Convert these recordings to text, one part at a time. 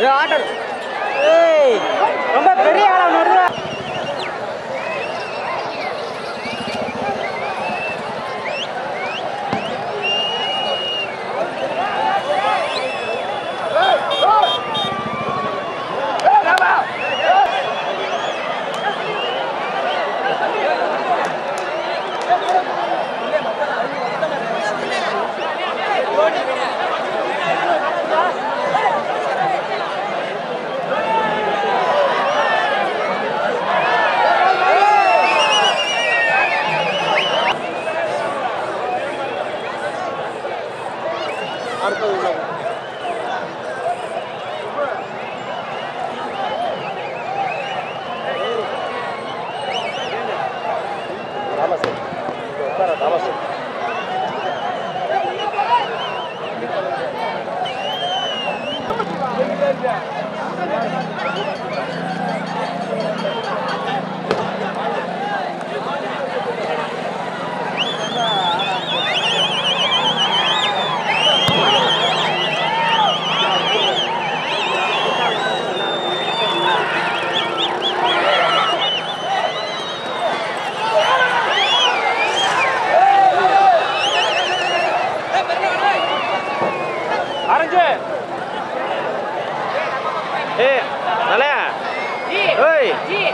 Order ஏய் ரொம்ப பெரிய ஆளா நடுறா அரஞ்சு ஏ நல்ல ஏய்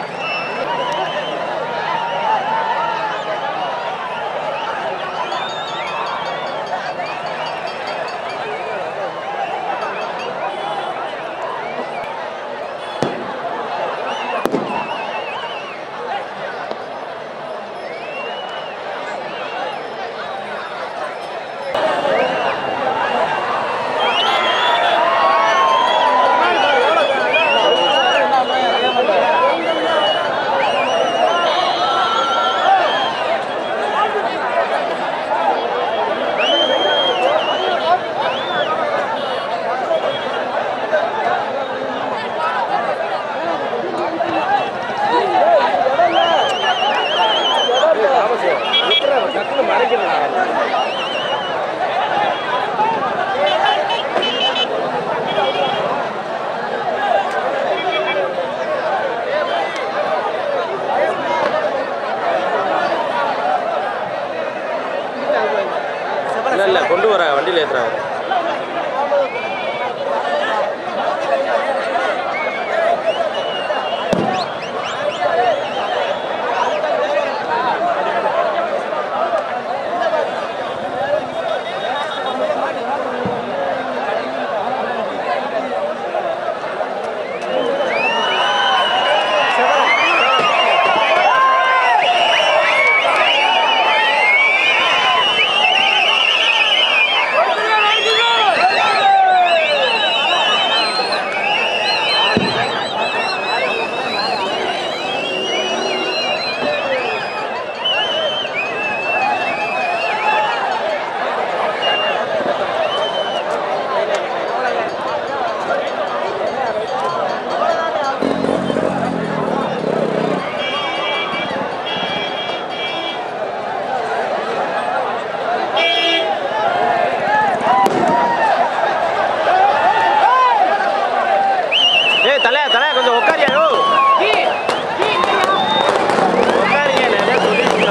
இல்ல இல்ல கொண்டு வர வண்டியில ஏத்துறாங்க ஏய் தலை தலை கொஞ்சம் உட்காரியா யோ உட்காருங்க நிறைய சொல்லிட்டு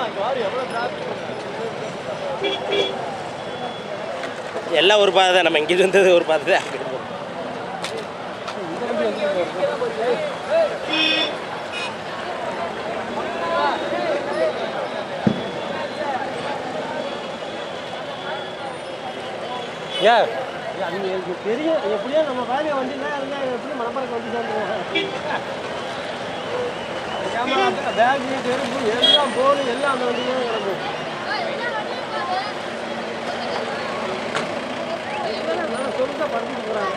எல்லாம் ஒரு பாதை தான் நம்ம இங்கிட்டு வந்தது ஒரு பாதை தான் ஏன் அது எனக்கு தெரியும் எப்படியோ நம்ம வாங்க வண்டினா இருந்தால் எப்படி மணப்பாறைக்கு வந்து சேர்ந்துருவோம் கேமரா பேக் செருப்பு எல்லாம் போன் எல்லாம் அந்த வண்டியிலே கிடக்கும் நான் சொல்லிட்டு படுத்துட்டு போகிறாங்க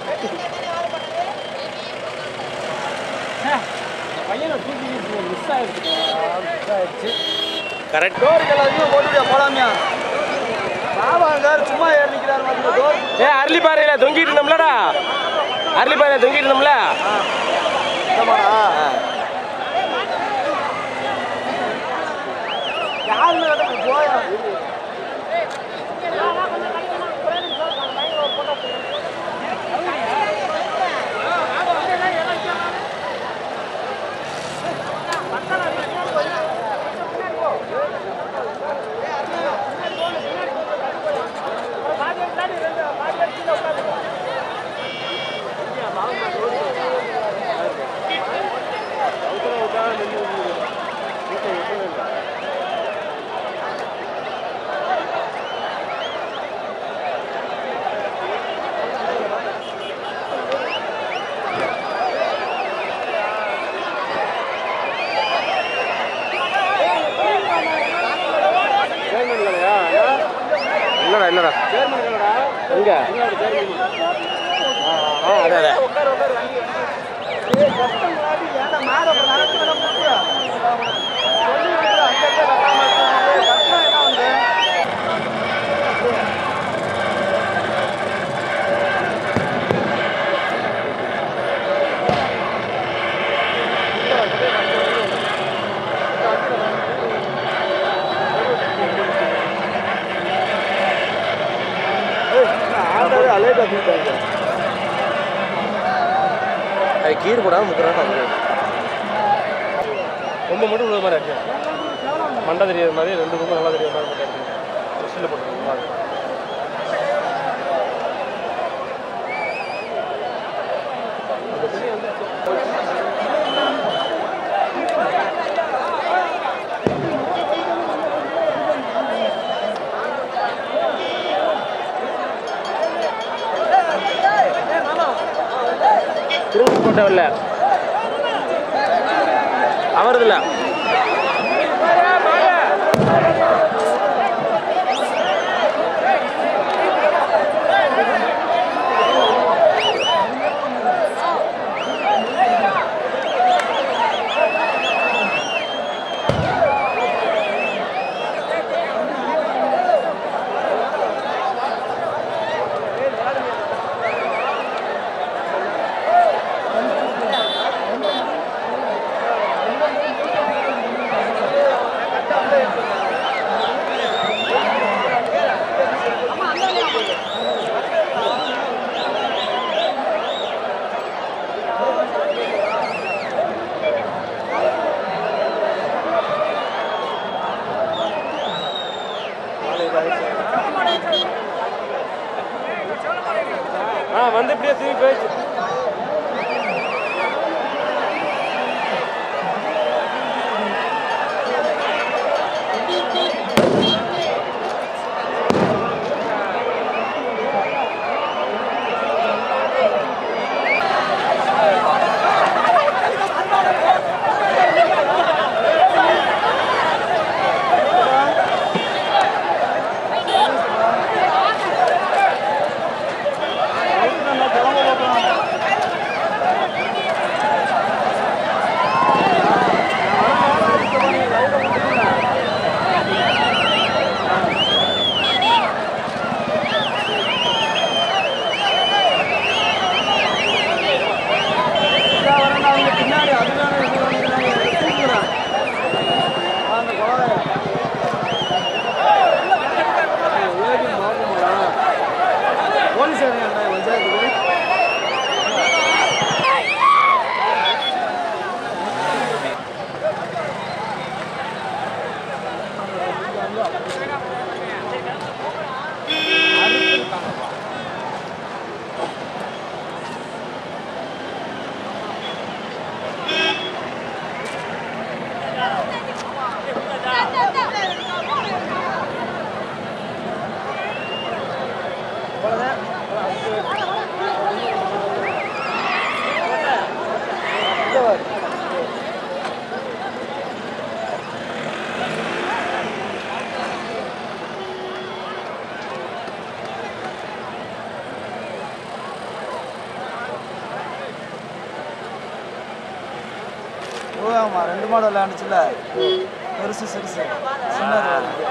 பையனை தூக்கிட்டு மிஸ் ஆயிடுச்சு மிஸ் ஆயிடுச்சு கரெக்ட் டோருக்கு அதிகம் போட்டுவியா போலாமியா பாபாங்க சும்மா ஏறி நிற்கிறாரு மாதிரி டோர் ஏ அரளிப்பாறையில தொங்கிட்டு இருந்தோம்லடா அரளிப்பாறையில தொங்கிட்டு இருந்தோம்ல யாருன்னு கேட்டா போயா இல்லடா இல்லடா எங்க ஆ அదే அదే அது கீர் போடாமல் முக்கிறான் ரொம்ப மட்டும் உள்ள மாதிரி இருக்கு மண்டை தெரியாத மாதிரி ரெண்டு ரொம்ப நல்லா தெரியாத மாதிரி மட்டும் இருக்கு மிஷினில் போட்டு நல்லா இருக்கு திரும்ப போட்டவில்ல அவரதில்ல ஆ வந்து இப்படியே திரும்பி போயிடுச்சு கிளம்ப ரெண்டு மாடு விளையாண்டுச்சுல பெருசு சிறுசு சின்னது வருது.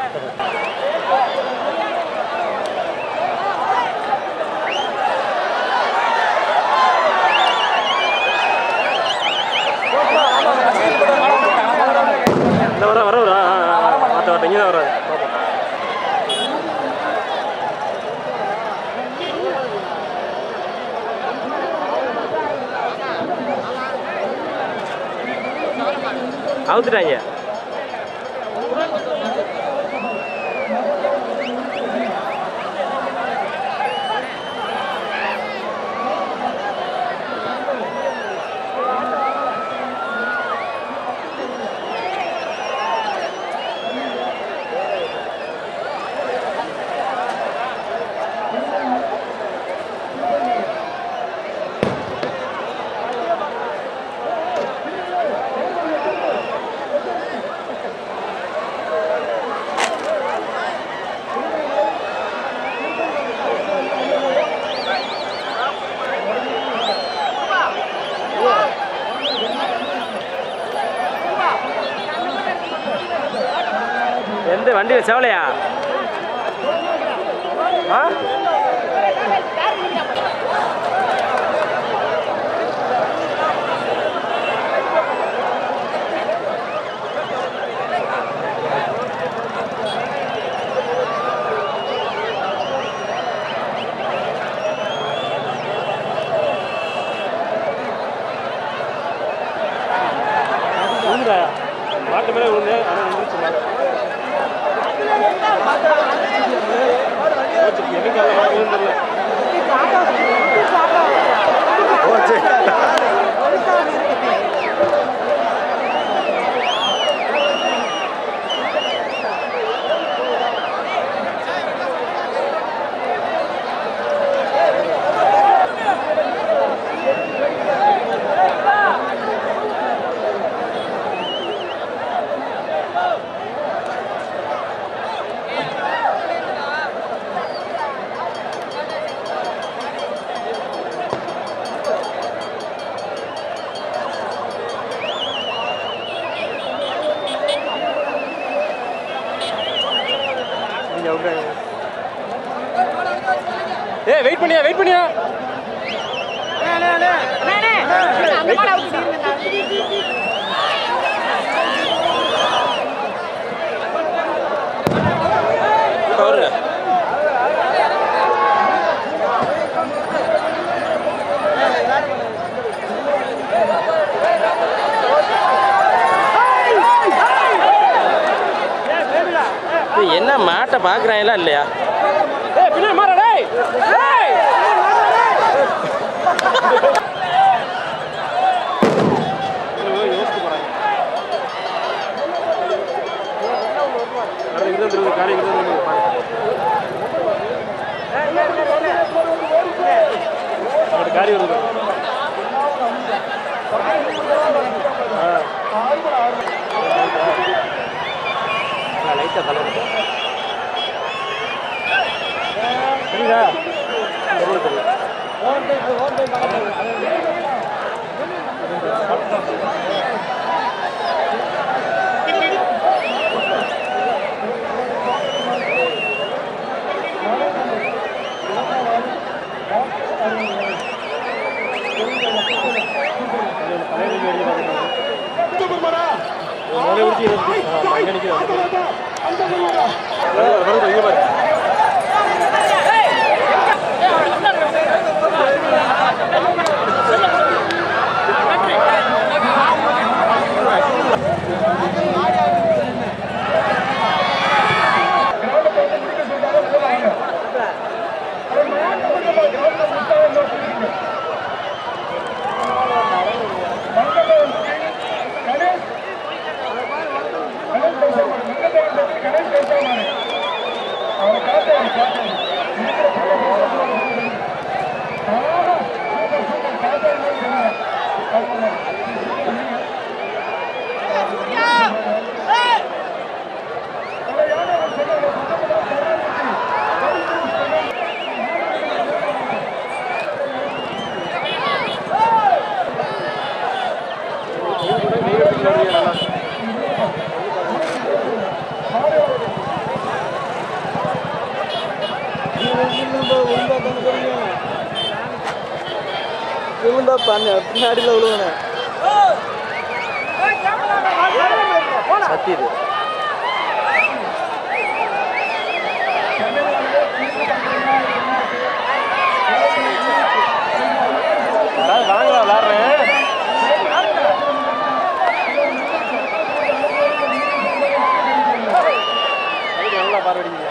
இந்த வர வர வர மற்ற வர இங்கே தான் வராது அவுத்துட்டாங்க எந்த வண்டியில் செவலையா ஆ விழுந்தா மாட்டு மேலே விழுந்து ஆனால் விழுந்துச்சு போச்சு எனக்கு அதெல்லாம் விழுந்துடல போச்சு ஏய் வெயிட் பண்ணியா வெயிட் பண்ணியா பாருங்க இது என்ன மாட்டை பார்க்குறாங்களா இல்லையா ஏய் பின்னாடி மாறா டேய் டேய் யோசிச்சு போறாங்க காரியம் தான் திரும்ப காரியம் தான் திரும்ப அவனுக்கு காரியம் வருது லைட்டாக கலர் புரியுதா தெரியும் தெரியும் முதல்ல பிடிச்சி இருபத்தி ஆ, அங்கே நிற்கிறேன் வருது வருது இங்கே பாரு கணேஷ் விழுந்தா பண்ண பின்னாடியில் விழுவனே சத்தியது அதாவது வாங்கலாம் விளாட்றேன் நல்லா பார்வடிங்க